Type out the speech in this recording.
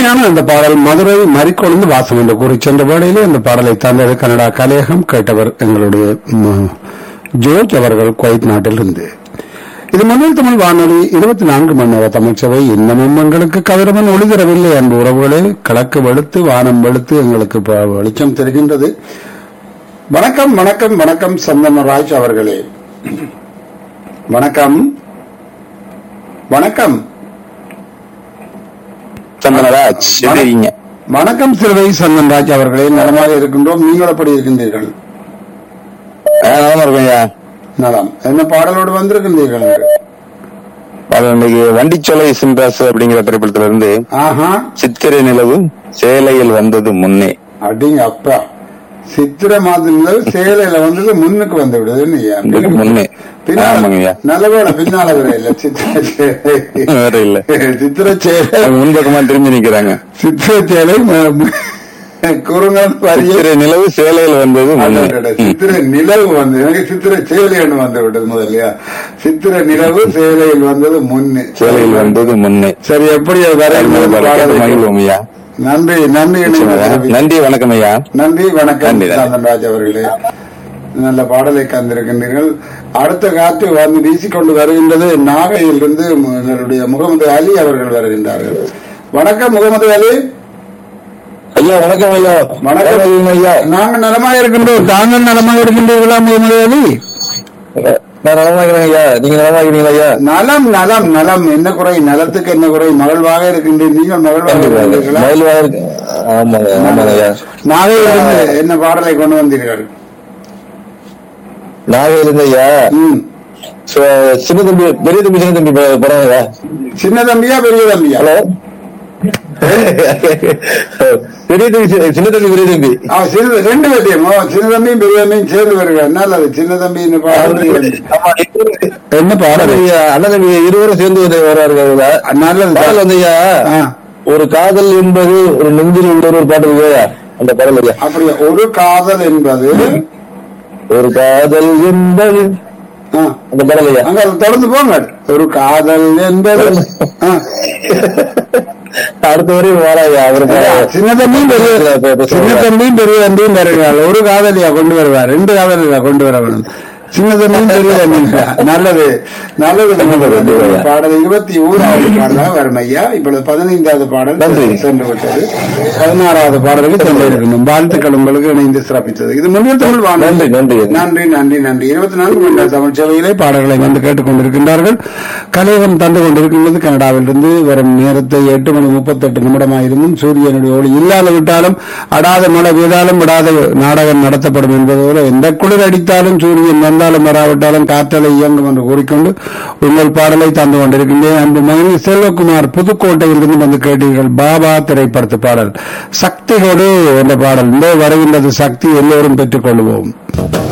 இனிமையான அந்த பாடல் மதுரை மறிக்கொழுந்து வாசம் என்று கூறி சென்ற வேளையிலே அந்த பாடலை தந்தது கனடா கலையகம் கேட்டவர் எங்களுடைய ம், ஜோர்ஜ் அவர்கள் குவைத் நாட்டிலிருந்து இது மண்ணில் தமிழ் வானொலி இருபத்தி நான்கு மணி நேர தமிழ்ச்சபை இன்னமும் எங்களுக்கு கதிரவன் ஒளி தரவில்லை அன்பு உறவுகளே கிழக்கு வெளுத்து வானம் வெளுத்து எங்களுக்கு இப்ப வெளிச்சம் தெரிகின்றது வணக்கம் வணக்கம் வணக்கம் சந்தனராஜ் அவர்களே வணக்கம் வணக்கம் சந்தனராஜ் எப்படி இருக்கீங்க வணக்கம் சிறுவை சந்தன்ராஜ் அவர்களே நலமாக இருக்கின்றோம் நீங்கள் எப்படி இருக்கின்றீர்கள் ஆ, நலமா இருக்கேன்யா நலம் என்ன பாடலோடு வந்திருக்கின்றீர்கள் அது இன்னைக்கு வண்டிச்சோலை சின்ராஸ் அப்படிங்கிற திரைப்படத்துல இருந்து ஆஹா சித்திரை நிலவு சேலையில் வந்தது முன்னே அப்படிங்க அப்பா சித்திர மாதத்துல சேலையில வந்தது முன்னுக்கு வந்து விடுதுன்னு இதுக்கு முன்னே ஆமாங்கய்யா நல்ல வேலை பின்னால வர இல்ல சித்திர சேலை வேற இல்ல சித்திர சேலை அவங்க முன்பக்கமா திரும்பி நிக்கிறாங்க சித்திர சேலை குறுங்கன் பரிய சித்திரை நிலவு சேலையில் வந்தது முன்னே அடடட, சித்திர நிலவு வந்து எனக்கு சித்திர சேலை ஒன்று வந்து விட்டது முதல்லையா சித்திர நிலவு சேலையில் வந்தது முன்னு சேலையில் வந்தது முன்னே சரி எப்படி அது வர மகிழ்வோம் ஐயா நன்றி நன்றி இணைந்து நன்றி வணக்கம் ஐயா நன்றி வணக்கம் நன்றி, நன்றி. சாந்தன்ராஜ் அவர்களே நல்ல பாடலை கந்திருக்கின்றீர்கள் அடுத்த காற்று வந்து வீசிக்கொண்டு வருகின்றது நாகையிலிருந்து எங்களுடைய முகமது அலி அவர்கள் வருகின்றார்கள் வணக்கம் முகமது அலி ஐயா வணக்கம் ஐயா வணக்கம் ஐயா நாங்க நலமாக இருக்கின்றோம் தாங்கள் நலமாக இருக்கின்றீர்களா முகமது அலி நான் நலமா இருக்கிறேன் ஐயா நீங்க நலமா இருக்கிறீங்களா ஐயா நலம் நலம் நலம் என்ன குறை நலத்துக்கு என்ன குறை மகிழ்வாக இருக்கின்றீர்கள் நீங்கள் மகிழ்வாக இருக்கின்றீர்களா மயில்வா இருக்கு ஆமாங்க ஆமாங்க ஐயா நாகையிலிருந்து என்ன பாடலை கொண்டு வந்தீர்கள் நாகையிலிருந்து ஐயா ம். சோ, சின்ன தம்பி பெரிய தம்பி சின்ன தம்பி ப- படம் ஐயா சின்ன தம்பியா பெரிய தம்பியா ஹலோ பெரிய தம்பி சி- சின்ன தம்பி பெரிய தம்பி ஆ, சின்ன ரெண்டு பேர்த்தையும் ஓ, சின்ன தம்பியும் பெரிய தம்பியும் சேர்ந்து வருகிறார் நல்லது சின்ன தம்பி என்ன பாடல் ஆமா, இருவரு- என்ன பாடல் ஐயா, அண்ணன் தம்பி இருவரும் சேர்ந்து வந்து வர்றாரு அதுல. நல்லது பாடல் வந்து ஐயா ஆ, ஒரு காதல் என்பது ஒரு நெஞ்சில் உள்ள ஒரு பாடல் இருக்கு ஐயா அந்த பாடல் ஐயா அப்படி ஒரு காதல் என்பது ஒரு காதல் என்பது ஆ, அந்த பாடல் ஐயா அங்க தொடர்ந்து போங்க ஒரு காதல் என்பது ஆ. அடுத்த வரையும் வாராயா அவரு சின்ன தம்பியும் பெரிய சின்ன தம்பியும் பெரிய தம்பியும் வருகிறார் ஒரு காதலியா கொண்டு வருவார் ரெண்டு காதலியா கொண்டு வர வேணும் சின்ன தம்பியும் பெரிய தம்பியும் நல்லது நல்லது நல்லது. பாடல் இருபத்தி ஓராவது பாடலாக வரும் ஐயா இப்பொழுது பதினைந்தாவது பாடல் நன்றி. சென்று விட்டது பதினாறாவது பாடலுக்கு சென்று இருக்கணும் வாழ்த்துக்கள் உங்களுக்கு இணைந்து சிறப்பித்தது இது முன்னில் தமிழ் வானொலி. நன்றி, நன்றி. நன்றி நன்றி நன்றி இருபத்தி நான்கு மணி நேர தமிழ் சேவையிலே பாடல்களை வந்து கேட்டுக்கொண்டிருக்கின்றார்கள் கலைவன் தந்து கொண்டிருக்கின்றது கனடாவிலிருந்து வரும் நேரத்தை எட்டு மணி முப்பத்தெட்டு நிமிடமாயிருந்தும் சூரியனுடைய ஒளி இல்லாத விட்டாலும் அடாத மழை பெய்தாலும் விடாத நாடகம் நடத்தப்படும் என்பதோடு எந்த குளிர் அடித்தாலும் சூரியன் வந்தாலும் வராவிட்டாலும் காற்றலை இயங்கும் என்று கூறிக்கொண்டு உங்கள் பாடலை தந்து கொண்டிருக்கின்றேன் அன்பு மகன் செல்வகுமார் புதுக்கோட்டையிலிருந்து வந்து கேட்டீர்கள் பாபா திரைப்படத்து பாடல் சக்திகோடு என்ற பாடல் இந்த வருகின்றது சக்தி எல்லோரும் பெற்றுக் கொள்வோம்